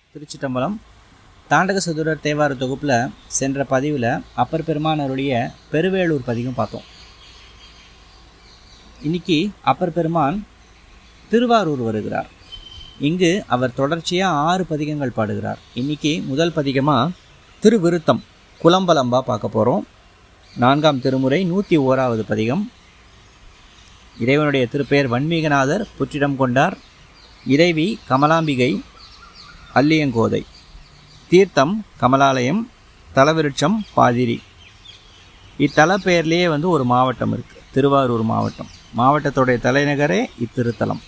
திருச்சிட்டம்பலம் தாண்டக சதுரர் தேவார தொகுப்பில் சென்ற பதிவில் அப்பர் பெருமானருடைய பெருவேளூர் பதிகம் பார்த்தோம் இன்னைக்கு அப்பர் பெருமான் திருவாரூர் வருகிறார் இங்கு அவர் தொடர்ச்சியாக ஆறு பதிகங்கள் பாடுகிறார் இன்னைக்கு முதல் பதிகமாக திருவிருத்தம் குலம்பலம்பா பார்க்க போகிறோம் நான்காம் திருமுறை நூற்றி ஓராவது பதிகம் இறைவனுடைய திருப்பெயர் வன்மீகநாதர் புற்றிடம் கொண்டார் இறைவி கமலாம்பிகை அல்லியங்கோதை தீர்த்தம் கமலாலயம் தலவிருட்சம் பாதிரி இத்தல பெயர்லேயே வந்து ஒரு மாவட்டம் இருக்குது திருவாரூர் மாவட்டம் மாவட்டத்துடைய தலைநகரே இத்திருத்தலம்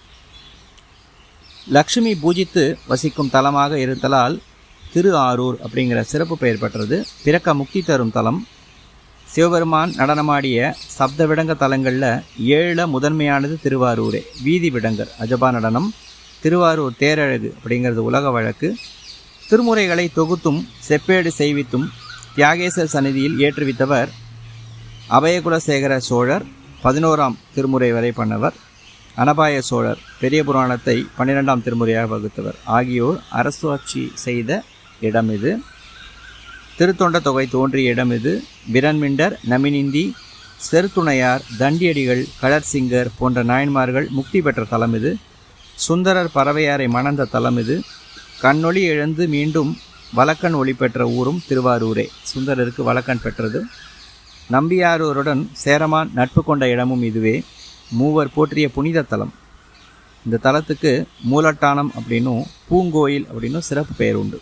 லக்ஷ்மி பூஜித்து வசிக்கும் தலமாக இருத்தலால் திரு ஆரூர் அப்படிங்கிற சிறப்பு பெயர் பெற்றது பிறக்க முக்தி தரும் தலம் சிவபெருமான் நடனமாடிய சப்த விடங்க தலங்களில் ஏழில் முதன்மையானது திருவாரூரே வீதி விடங்கர் அஜபா நடனம் திருவாரூர் தேரழகு அப்படிங்கிறது உலக வழக்கு திருமுறைகளை தொகுத்தும் செப்பேடு செய்வித்தும் தியாகேசர் சந்நிதியில் ஏற்றுவித்தவர் அபயகுலசேகர சோழர் பதினோராம் திருமுறை வரை பண்ணவர் அனபாய சோழர் பெரிய புராணத்தை பன்னிரெண்டாம் திருமுறையாக வகுத்தவர் ஆகியோர் அரசாட்சி செய்த இடம் இது திருத்தொண்ட தொகை தோன்றிய இடம் இது பிரன்மிண்டர் நமினிந்தி செருத்துணையார் தண்டியடிகள் கலர்சிங்கர் போன்ற நாயன்மார்கள் முக்தி பெற்ற தலம் இது சுந்தரர் பறவையாரை மணந்த தலம் இது கண்ணொளி இழந்து மீண்டும் வலக்கண் ஒளி பெற்ற ஊரும் திருவாரூரே சுந்தரருக்கு வலக்கண் பெற்றது நம்பியாரூருடன் சேரமான் நட்பு கொண்ட இடமும் இதுவே மூவர் போற்றிய புனித தலம் இந்த தலத்துக்கு மூலட்டானம் அப்படின்னும் பூங்கோயில் அப்படின்னும் சிறப்பு பெயர் உண்டு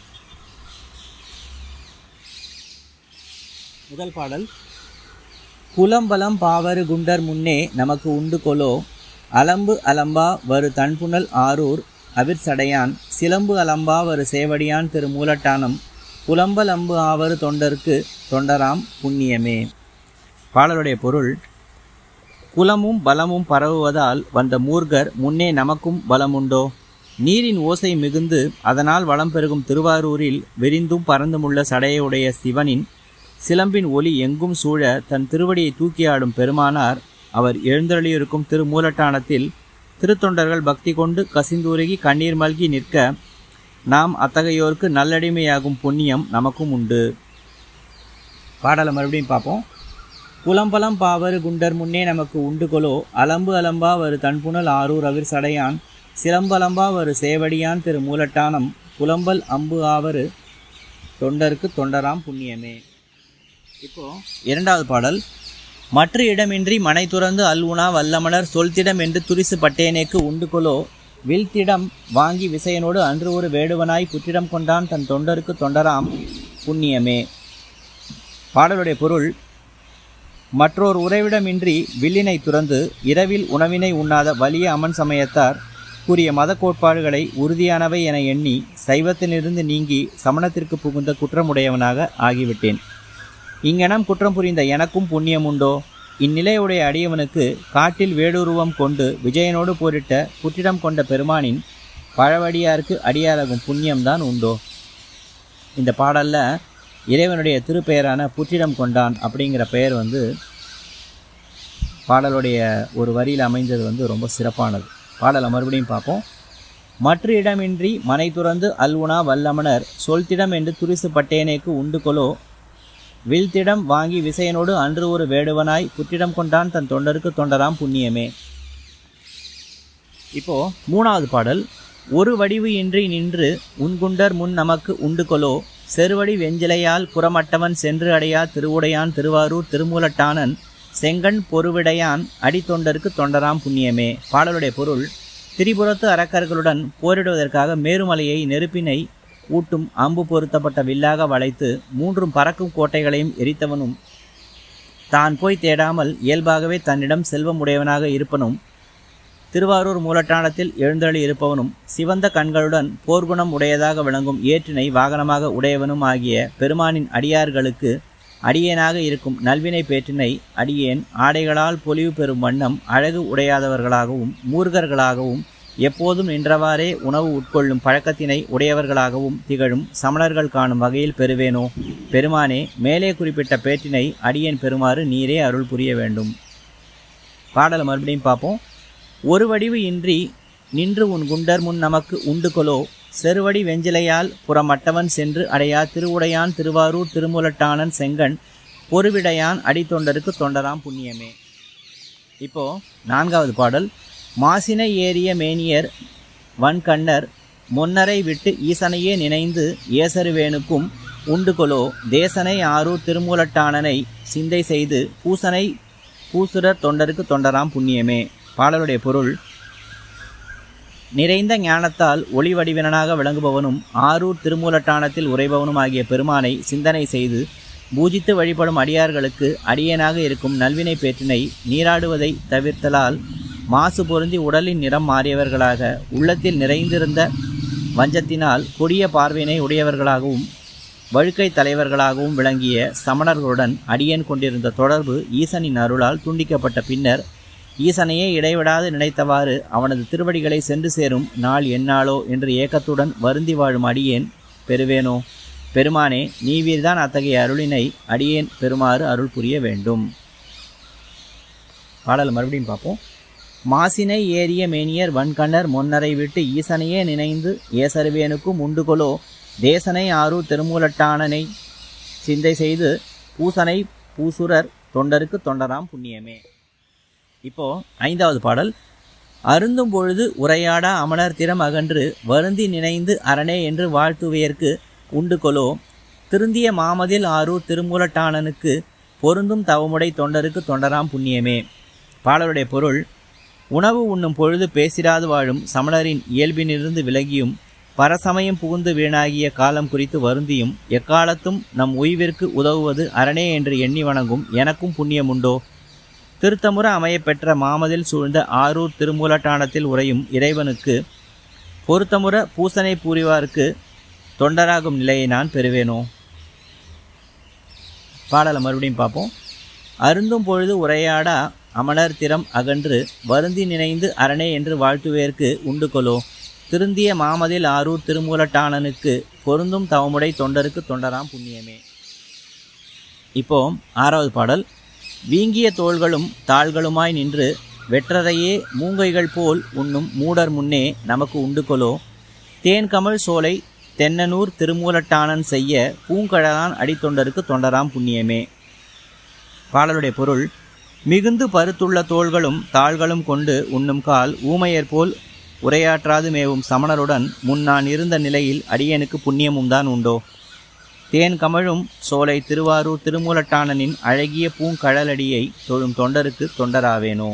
முதல் பாடல் குலம்பலம் பாவரு குண்டர் முன்னே நமக்கு உண்டு கொலோ அலம்பு அலம்பா வரு தன்புணல் ஆரூர் அவிர்சடையான் சிலம்பு அலம்பா வரு சேவடியான் திரு மூலட்டானம் புலம்பலம்பு ஆவரு தொண்டருக்கு தொண்டராம் புண்ணியமே பாடலுடைய பொருள் குலமும் பலமும் பரவுவதால் வந்த மூர்கர் முன்னே நமக்கும் பலமுண்டோ நீரின் ஓசை மிகுந்து அதனால் வளம் பெருகும் திருவாரூரில் விரிந்தும் பறந்துமுள்ள சடையுடைய சிவனின் சிலம்பின் ஒளி எங்கும் சூழ தன் திருவடியை தூக்கியாடும் பெருமானார் அவர் எழுந்தருளியிருக்கும் திருமூலட்டானத்தில் திருத்தொண்டர்கள் பக்தி கொண்டு கசிந்துருகி கண்ணீர் மல்கி நிற்க நாம் அத்தகையோருக்கு நல்லடிமையாகும் புண்ணியம் நமக்கும் உண்டு பாடலை மறுபடியும் பார்ப்போம் குலம்பலம் பாவரு குண்டர் முன்னே நமக்கு உண்டு கொலோ அலம்பு அலம்பா வரு தன்புணல் ஆரூர் அவிர் சடையான் சிலம்பலம்பா வரு சேவடியான் திரு மூலட்டானம் புலம்பல் அம்பு ஆவரு தொண்டருக்கு தொண்டராம் புண்ணியமே இப்போ இரண்டாவது பாடல் மற்ற இடமின்றி மனை துறந்து அல்வுனா வல்லமலர் சொல்திடம் என்று துரிசு பட்டேனேக்கு உண்டு கொலோ வில்திடம் வாங்கி விசயனோடு அன்று ஒரு வேடுவனாய் புற்றிடம் கொண்டான் தன் தொண்டருக்கு தொண்டராம் புண்ணியமே பாடலுடைய பொருள் மற்றோர் உறைவிடமின்றி வில்லினை துறந்து இரவில் உணவினை உண்ணாத வலிய அமன் சமயத்தார் கூறிய மத கோட்பாடுகளை உறுதியானவை என எண்ணி சைவத்திலிருந்து நீங்கி சமணத்திற்கு புகுந்த குற்றமுடையவனாக ஆகிவிட்டேன் இங்கனம் குற்றம் புரிந்த எனக்கும் புண்ணியம் உண்டோ இந்நிலையுடைய அடியவனுக்கு காட்டில் வேடுருவம் கொண்டு விஜயனோடு போரிட்ட புற்றிடம் கொண்ட பெருமானின் பழவடியாருக்கு அடியாராகும் புண்ணியம்தான் உண்டோ இந்த பாடலில் இறைவனுடைய திருப்பெயரான புற்றிடம் கொண்டான் அப்படிங்கிற பெயர் வந்து பாடலுடைய ஒரு வரியில் அமைந்தது வந்து ரொம்ப சிறப்பானது பாடலை மறுபடியும் பார்ப்போம் மற்ற இடமின்றி மனை துறந்து அல்வுனா வல்லமனர் சொல்திடம் என்று துரிசு பட்டேனேக்கு உண்டு கொலோ வில்திடம் வாங்கி விசயனோடு அன்று ஒரு வேடுவனாய் புற்றிடம் கொண்டான் தன் தொண்டருக்கு தொண்டராம் புண்ணியமே இப்போ மூணாவது பாடல் ஒரு வடிவு இன்றி நின்று உன்குண்டர் முன் நமக்கு உண்டு கொலோ செருவடி வெஞ்சிலையால் புறமட்டவன் சென்று அடையா திருவுடையான் திருவாரூர் திருமூலட்டானன் செங்கண் பொறுவிடையான் அடித்தொண்டருக்கு தொண்டராம் புண்ணியமே பாடலுடைய பொருள் திரிபுரத்து அரக்கர்களுடன் போரிடுவதற்காக மேருமலையை நெருப்பினை ஊட்டும் அம்பு பொருத்தப்பட்ட வில்லாக வளைத்து மூன்றும் பறக்கும் கோட்டைகளையும் எரித்தவனும் தான் போய் தேடாமல் இயல்பாகவே தன்னிடம் செல்வம் உடையவனாக இருப்பனும் திருவாரூர் மூலட்டானத்தில் எழுந்தருளி இருப்பவனும் சிவந்த கண்களுடன் போர்க்குணம் உடையதாக விளங்கும் ஏற்றினை வாகனமாக உடையவனும் ஆகிய பெருமானின் அடியார்களுக்கு அடியேனாக இருக்கும் நல்வினை பேற்றினை அடியேன் ஆடைகளால் பொலிவு பெறும் வண்ணம் அழகு உடையாதவர்களாகவும் மூர்கர்களாகவும் எப்போதும் நின்றவாறே உணவு உட்கொள்ளும் பழக்கத்தினை உடையவர்களாகவும் திகழும் சமணர்கள் காணும் வகையில் பெறுவேனோ பெருமானே மேலே குறிப்பிட்ட பேற்றினை அடியேன் பெறுமாறு நீரே அருள் புரிய வேண்டும் பாடலை மறுபடியும் பார்ப்போம் ஒரு வடிவு இன்றி நின்று உன் குண்டர் முன் நமக்கு உண்டு கொலோ செருவடி வெஞ்சிலையால் புறமட்டவன் சென்று அடையா திருவுடையான் திருவாரூர் திருமுலட்டானன் செங்கன் பொறுவிடையான் அடித்தொண்டருக்கு தொண்டராம் புண்ணியமே இப்போ நான்காவது பாடல் மாசினை ஏறிய மேனியர் வன்கண்ணர் முன்னரை விட்டு ஈசனையே நினைந்து ஏசருவேனுக்கும் உண்டுகொலோ தேசனை ஆரூர் திருமூலட்டானனை சிந்தை செய்து பூசனை பூசுரர் தொண்டருக்கு தொண்டராம் புண்ணியமே பாடலுடைய பொருள் நிறைந்த ஞானத்தால் ஒளி வடிவினனாக விளங்குபவனும் ஆரூர் திருமூலட்டானத்தில் உரைபவனும் ஆகிய பெருமானை சிந்தனை செய்து பூஜித்து வழிபடும் அடியார்களுக்கு அடியனாக இருக்கும் நல்வினை பேற்றினை நீராடுவதை தவிர்த்தலால் மாசு பொருந்தி உடலின் நிறம் மாறியவர்களாக உள்ளத்தில் நிறைந்திருந்த வஞ்சத்தினால் கொடிய பார்வையினை உடையவர்களாகவும் வழுக்கை தலைவர்களாகவும் விளங்கிய சமணர்களுடன் அடியன் கொண்டிருந்த தொடர்பு ஈசனின் அருளால் துண்டிக்கப்பட்ட பின்னர் ஈசனையே இடைவிடாது நினைத்தவாறு அவனது திருவடிகளை சென்று சேரும் நாள் என்னாளோ என்று ஏக்கத்துடன் வருந்தி வாழும் அடியேன் பெறுவேனோ பெருமானே நீவீர்தான் அத்தகைய அருளினை அடியேன் பெறுமாறு அருள் புரிய வேண்டும் பாடல் மறுபடியும் பார்ப்போம் மாசினை ஏறிய மேனியர் வன்கண்ணர் முன்னரை விட்டு ஈசனையே நினைந்து ஏசருவேனுக்கும் உண்டுகொலோ தேசனை ஆரூர் திருமூலட்டானனை சிந்தை செய்து பூசனை பூசுரர் தொண்டருக்கு தொண்டராம் புண்ணியமே இப்போ ஐந்தாவது பாடல் அருந்தும் பொழுது உரையாடா அமணர் திறம் அகன்று வருந்தி நினைந்து அரணே என்று வாழ்த்துவையர்க்கு உண்டு கொலோ திருந்திய மாமதில் ஆரூர் திருமூலட்டானனுக்கு பொருந்தும் தவமுடை தொண்டருக்கு தொண்டராம் புண்ணியமே பாடலுடைய பொருள் உணவு உண்ணும் பொழுது பேசிராது வாழும் சமணரின் இயல்பினிலிருந்து விலகியும் பரசமயம் புகுந்து வீணாகிய காலம் குறித்து வருந்தியும் எக்காலத்தும் நம் உய்விற்கு உதவுவது அரணே என்று எண்ணி வணங்கும் எனக்கும் புண்ணியமுண்டோ திருத்தமுற அமையப்பெற்ற மாமதில் சூழ்ந்த ஆரூர் திருமூலட்டானத்தில் உறையும் இறைவனுக்கு பொருத்தமுற பூசனை பூரிவார்க்கு தொண்டராகும் நிலையை நான் பெறுவேனோ பாடலை மறுபடியும் பார்ப்போம் அருந்தும் பொழுது உரையாடா அமணர் திறம் அகன்று வருந்தி நினைந்து அரணே என்று வாழ்த்துவேற்கு உண்டு கொலோ திருந்திய மாமதில் ஆரூர் திருமூலட்டானனுக்கு பொருந்தும் தவமுடை தொண்டருக்கு தொண்டராம் புண்ணியமே இப்போ ஆறாவது பாடல் வீங்கிய தோள்களும் தாள்களுமாய் நின்று வெற்றரையே மூங்கைகள் போல் உண்ணும் மூடர் முன்னே நமக்கு உண்டு கொலோ தேன்கமழ் சோலை தென்னனூர் திருமூலட்டானன் செய்ய பூங்கழலான் அடித்தொண்டருக்கு தொண்டராம் புண்ணியமே பாடலுடைய பொருள் மிகுந்து பருத்துள்ள தோள்களும் தாள்களும் கொண்டு உண்ணும் கால் ஊமையர் போல் உரையாற்றாது மேவும் சமணருடன் முன் நான் இருந்த நிலையில் அடியனுக்கு புண்ணியமும் தான் உண்டோ தேன் கமழும் சோலை திருவாரூர் திருமூலட்டானனின் அழகிய பூங்கழலடியை தொழும் தொண்டருக்கு தொண்டராவேனோ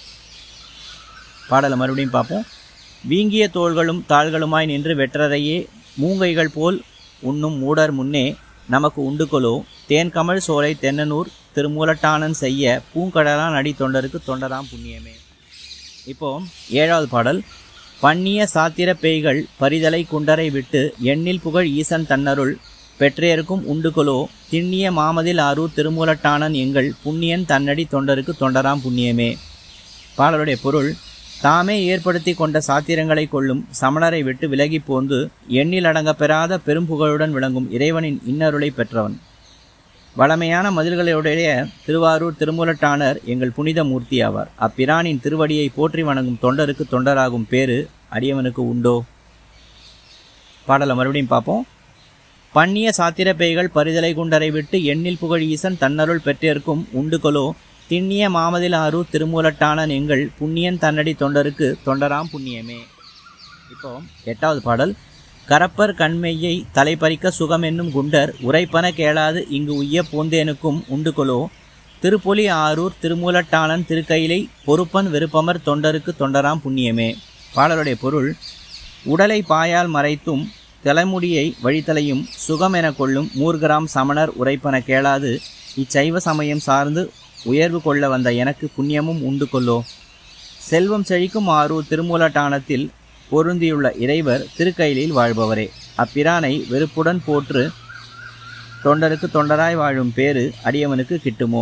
பாடலை மறுபடியும் பார்ப்போம் வீங்கிய தோள்களும் தாள்களுமாய் நின்று வெற்றரையே மூங்கைகள் போல் உண்ணும் மூடர் முன்னே நமக்கு உண்டுகொலோ தேன்கமழ் சோலை தென்னனூர் திருமூலட்டானன் செய்ய பூங்கடலான் அடி தொண்டருக்கு தொண்டராம் புண்ணியமே இப்போ ஏழாவது பாடல் பண்ணிய சாத்திர பேய்கள் பரிதலை குண்டரை விட்டு எண்ணில் புகழ் ஈசன் தன்னருள் பெற்றேருக்கும் உண்டுகொலோ திண்ணிய மாமதில் ஆரூர் திருமூலட்டானன் எங்கள் புண்ணியன் தன்னடி தொண்டருக்கு தொண்டராம் புண்ணியமே பாடலுடைய பொருள் தாமே ஏற்படுத்தி கொண்ட சாத்திரங்களை கொள்ளும் சமணரை விட்டு விலகி போந்து எண்ணில் அடங்க பெறாத பெரும்புகழுடன் விளங்கும் இறைவனின் இன்னருளை பெற்றவன் வளமையான மதில்களுடைய திருவாரூர் திருமூலட்டானர் எங்கள் புனித மூர்த்தி ஆவார் அப்பிரானின் திருவடியை போற்றி வணங்கும் தொண்டருக்கு தொண்டராகும் பேரு அடியவனுக்கு உண்டோ பாடலை மறுபடியும் பார்ப்போம் பண்ணிய சாத்திர பேய்கள் பரிதலை குண்டரை விட்டு எண்ணில் புகழ் ஈசன் தன்னருள் பெற்றிருக்கும் உண்டுகொலோ திண்ணிய மாமதில் ஆரூர் திருமூலட்டானன் எங்கள் புண்ணியன் தன்னடி தொண்டருக்கு தொண்டராம் புண்ணியமே இப்போ எட்டாவது பாடல் கரப்பர் கண்மெய்யை தலைப்பறிக்க சுகம் என்னும் குண்டர் உரைப்பன கேளாது இங்கு உய்ய போந்தேனுக்கும் உண்டுகொலோ திருப்பொலி ஆரூர் திருமூலட்டானன் திருக்கையிலை பொறுப்பன் விருப்பமர் தொண்டருக்கு தொண்டராம் புண்ணியமே பாடலுடைய பொருள் உடலை பாயால் மறைத்தும் தலைமுடியை வழித்தலையும் சுகம் என கொள்ளும் மூர்கிராம் சமணர் உரைப்பன கேளாது இச்சைவ சமயம் சார்ந்து உயர்வு கொள்ள வந்த எனக்கு புண்ணியமும் உண்டு கொள்ளோ செல்வம் செழிக்கும் ஆரூர் திருமூலட்டானத்தில் பொருந்தியுள்ள இறைவர் திருக்கையிலில் வாழ்பவரே அப்பிரானை வெறுப்புடன் போற்று தொண்டருக்கு தொண்டராய் வாழும் பேரு அடியவனுக்கு கிட்டுமோ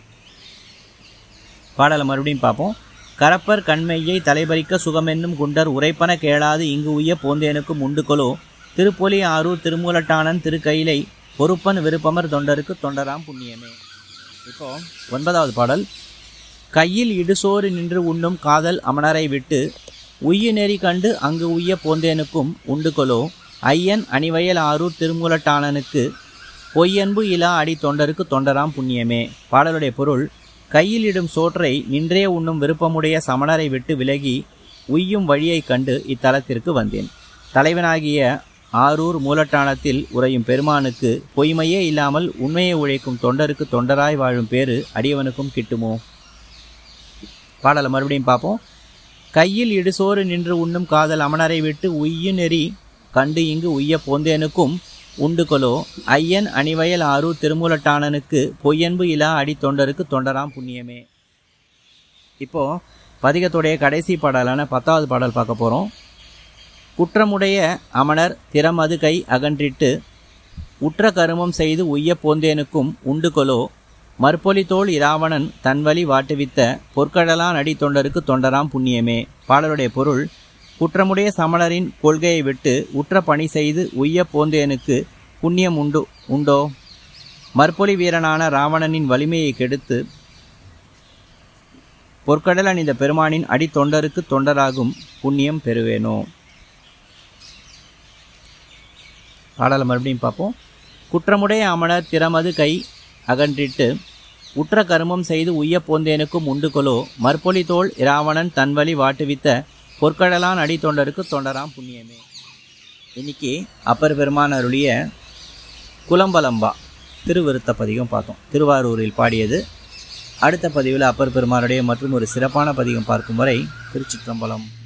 பாடலை மறுபடியும் பார்ப்போம் கரப்பர் கண்மையை தலைபறிக்க சுகமென்னும் குண்டர் உரைப்பன கேளாது இங்கு உய்ய போந்தேனுக்கும் உண்டுகொலோ திருப்பொலி ஆரூர் திருமூலட்டானன் திருக்கையிலை பொறுப்பன் விருப்பமர் தொண்டருக்கு தொண்டராம் புண்ணியமே இப்போ ஒன்பதாவது பாடல் கையில் இடுசோறு நின்று உண்ணும் காதல் அமணரை விட்டு உய்ய நெறி கண்டு அங்கு உய்ய போந்தேனுக்கும் உண்டுகொலோ ஐயன் அணிவயல் ஆரூர் திருமூலட்டானனுக்கு பொய்யன்பு இலா அடி தொண்டருக்கு தொண்டராம் புண்ணியமே பாடலுடைய பொருள் கையில் இடும் சோற்றை நின்றே உண்ணும் விருப்பமுடைய சமணரை விட்டு விலகி உய்யும் வழியைக் கண்டு இத்தலத்திற்கு வந்தேன் தலைவனாகிய ஆரூர் மூலட்டானத்தில் உறையும் பெருமானுக்கு பொய்மையே இல்லாமல் உண்மையை உழைக்கும் தொண்டருக்கு தொண்டராய் வாழும் பேறு அடியவனுக்கும் கிட்டுமோ பாடலை மறுபடியும் பார்ப்போம் கையில் இடுசோறு நின்று உண்ணும் காதல் அமணரை விட்டு உய்யு நெறி கண்டு இங்கு உய்ய போந்தேனுக்கும் உண்டுகொலோ ஐயன் அணிவயல் ஆரூர் திருமூலட்டானனுக்கு பொய்யன்பு இலா அடி தொண்டருக்கு தொண்டராம் புண்ணியமே இப்போ பதிகத்துடைய கடைசி பாடலான பத்தாவது பாடல் பார்க்க போகிறோம் குற்றமுடைய அமணர் திறமது கை அகன்றிட்டு உற்ற கருமம் செய்து உய்ய போந்தேனுக்கும் உண்டுகொலோ மற்பொலித்தோள் இராவணன் தன்வழி வாட்டுவித்த பொற்கடலான் அடி தொண்டருக்கு தொண்டராம் புண்ணியமே பாடலுடைய பொருள் குற்றமுடைய சமணரின் கொள்கையை விட்டு உற்ற பணி செய்து உய்ய போந்தேனுக்கு புண்ணியம் உண்டு உண்டோ மற்பொலி வீரனான ராவணனின் வலிமையை கெடுத்து பொற்கடல் அணிந்த பெருமானின் அடி தொண்டருக்கு தொண்டராகும் புண்ணியம் பெறுவேனோ பாடலை மறுபடியும் பார்ப்போம் குற்றமுடைய அமணர் திறமது கை அகன்றிட்டு உற்ற கருமம் செய்து உய்ய போந்தேனுக்கும் உண்டுகொலோ மற்பொலி தோள் இராவணன் தன்வழி வாட்டுவித்த பொற்கடலான் அடி தொண்டருக்கு தொண்டராம் புண்ணியமே இன்னைக்கு அப்பர் பெருமான் அருளிய குலம்பலம்பா திருவிருத்த பதிகம் பார்த்தோம் திருவாரூரில் பாடியது அடுத்த பதிவில் அப்பர் பெருமானுடைய மற்றும் ஒரு சிறப்பான பதிகம் பார்க்கும் வரை திருச்சிற்றம்பலம்